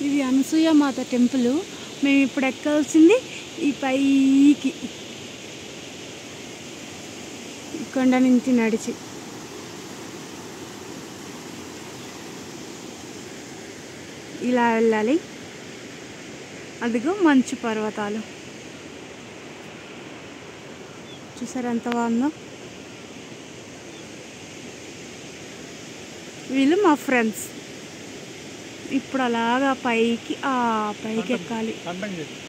ఇది అనసూయ మాత టెంపుల్ మేము ఇప్పుడు ఎక్కాల్సింది ఈ పైకి ఈ కొండ నుంచి నడిచి ఇలా వెళ్ళాలి అదిగో మంచు పర్వతాలు చూసారు ఎంత బాగుందో వీళ్ళు మా ఫ్రెండ్స్ ఇప్పుడు అలాగా పైకి ఆ పైకి ఎక్కాలి కంటం చేసి